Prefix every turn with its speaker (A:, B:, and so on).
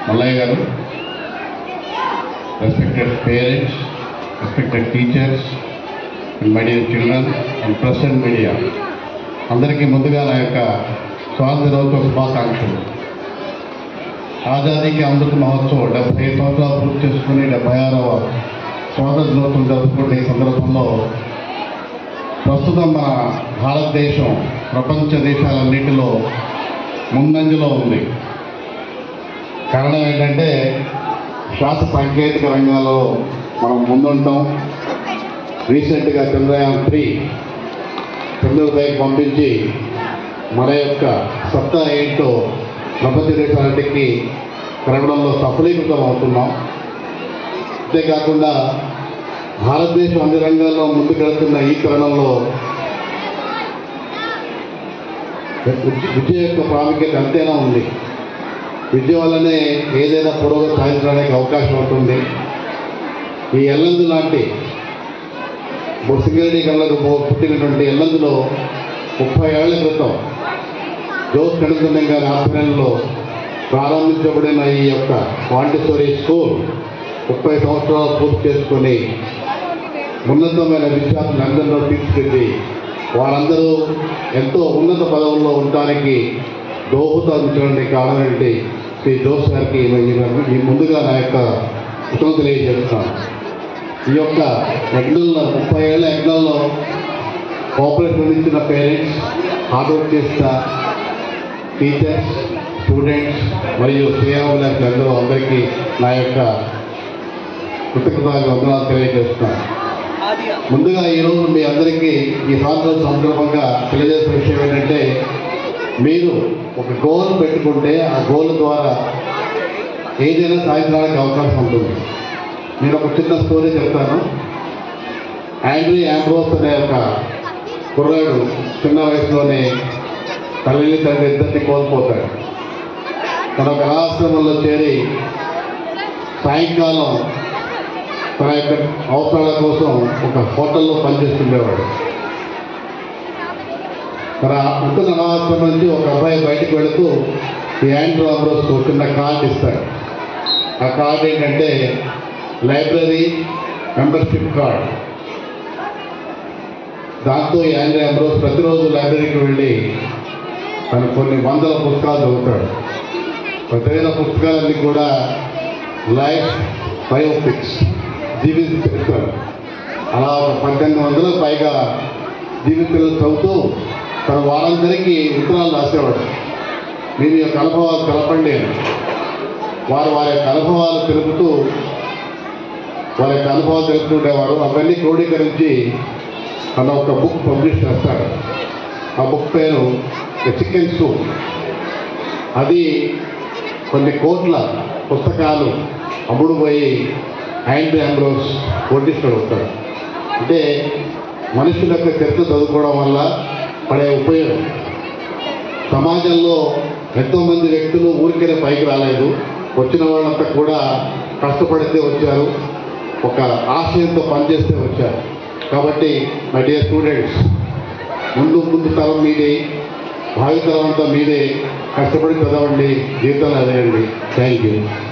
A: మల్లయ్య గారు respected parents respected teachers and my dear children and press and media అందరికీ ముందుగా నా యొక్క స్వాతంత్ర దినోత్సవ శుభాకాంక్షలు ఆజాదీకి అమృత మహోత్సవ్ డెబ్బై సంవత్సరాలు పూర్తి చేసుకుని డెబ్బై ఆరవ స్వాతంత్ర దినోత్సవం జరుపుకునే ఈ సందర్భంలో ప్రస్తుతం మన భారతదేశం ప్రపంచ దేశాలన్నిటిలో ముందంజలో ఉంది కారణం ఏంటంటే శాస్త్ర సాంకేతిక రంగాల్లో మనం ముందుంటాం రీసెంట్గా చంద్రయాన్ త్రీ చంద్రుడిపైకి పంపించి మన యొక్క సత్తా ఏంటో ప్రపంచ దేశాలన్నిటికీ పెరగడంలో సఫలీకృతం అవుతున్నాం అంతేకాకుండా భారతదేశం అన్ని రంగాల్లో ముందుకెళ్తున్న ఈ తరుణంలో విద్య యొక్క ప్రాముఖ్యత అంతేనా ఉంది విద్య వల్లనే ఏదైనా పురోగతి సాధించడానికి అవకాశం ఉంటుంది ఈ ఎల్లందు లాంటి బొత్సిగేడి కళ్ళకు పుట్టినటువంటి ఎల్లందులో ముప్పై ఏళ్ల క్రితం జోస్ కడుతున్నాం గారి ఆధ్వర్యంలో ప్రారంభించబడిన ఈ యొక్క పాండిచేరి స్కూల్ ముప్పై సంవత్సరాలు పూర్తి చేసుకొని ఉన్నతమైన విద్యార్థులు అందరిలో తీసుకెళ్ళి వారందరూ ఎంతో ఉన్నత పదవుల్లో ఉండటానికి దోహదపరచడానికి కారణం ఏంటి శ్రీ జోస్ గారికి ఈ- ఈ ముందుగా నా యొక్క కృతజ్ఞతలు తెలియజేస్తున్నాను ఈ యొక్క యజ్ఞంలో ముప్పై ఏళ్ళ యజ్ఞంలో కోఆపరేషన్ ఇచ్చిన పేరెంట్స్ హార్డ్ వర్క్ చేసిన టీచర్స్ స్టూడెంట్స్ మరియు శ్రేయాభిలాషులు అందరూ అందరికీ నా యొక్క కృతజ్ఞతలు వందనాలు తెలియజేస్తున్నాను ముందుగా ఈరోజు మీ అందరికీ ఈ స్వాతంత్ర సందర్భంగా తెలియజేసిన విషయం ఏంటంటే మీరు ఒక గోల్ పెట్టుకుంటే ఆ గోల్ ద్వారా ఏదైనా సాధించడానికి అవకాశం ఉంటుంది నేను ఒక చిన్న స్టోరీ చెప్తాను ఆండ్రీ యాంబ్రోస్ అనే ఒక కుర్రాడు చిన్న వయసులోనే తల్లిని తండ్రి ఇద్దరిని కోల్పోతాడు తన ఒక అనాశ్రమంలో చేరి సాయంకాలం తన యొక్క అవసరాల కోసం ఒక హోటల్లో పనిచేస్తుండేవాడు తన ఉంటున్న అనాశ్రమం నుంచి ఒక అబ్బాయి బయటకు వెళుతూ ఈ యాండ్రూ అబ్రోస్ చిన్న కార్డు ఇస్తాడు ఆ కార్డు ఏంటంటే లైబ్రరీ మెంబర్షిప్ కార్డ్ దాంతో ఈ యాండ్రూ అబ్రోస్ ప్రతిరోజు లైబ్రరీకి వెళ్ళి తను కొన్ని వందల పుస్తకాలు చదువుతాడు చదివిన పుస్తకాలన్నీ కూడా లైఫ్ బయోపిక్స్ జీవిత చరిత్రలు అలా ఒక పద్దెనిమిది వందలకు పైగా జీవితాలు చదువుతూ తన వారందరికీ ఉత్తరాలు రాసేవాడు మీరు యొక్క అనుభవాలు తెలపండి అని వారు వారి యొక్క అనుభవాలు తెలుపుతూ వారి యొక్క అనుభవాలు తెలుపుతుండేవారు అవన్నీ క్రోడీకరించి తన ఒక బుక్ పబ్లిష్ చేస్తాడు ఆ బుక్ పేరు చికెన్ సూప్ అది కొన్ని కోట్ల పుస్తకాలు అమ్ముడు పోయి ఆండ్రీ ఆంబ్రోస్ కోటీశ్వరుడు అవుతాడు అంటే మనుషుల యొక్క చరిత్ర చదువుకోవడం వల్ల పడే ఉపయోగం సమాజంలో ఎంతోమంది వ్యక్తులు ఊరికనే పైకి రాలేదు వచ్చిన వాళ్ళంతా కూడా కష్టపడితే వచ్చారు ఒక ఆశయంతో పనిచేస్తే వచ్చారు కాబట్టి మై డియర్ స్టూడెంట్స్ ముందు ముందు తరం మీదే భావి తరం అంతా మీదే కష్టపడి చదవండి జీవితాలు అదేయండి థ్యాంక్ యూ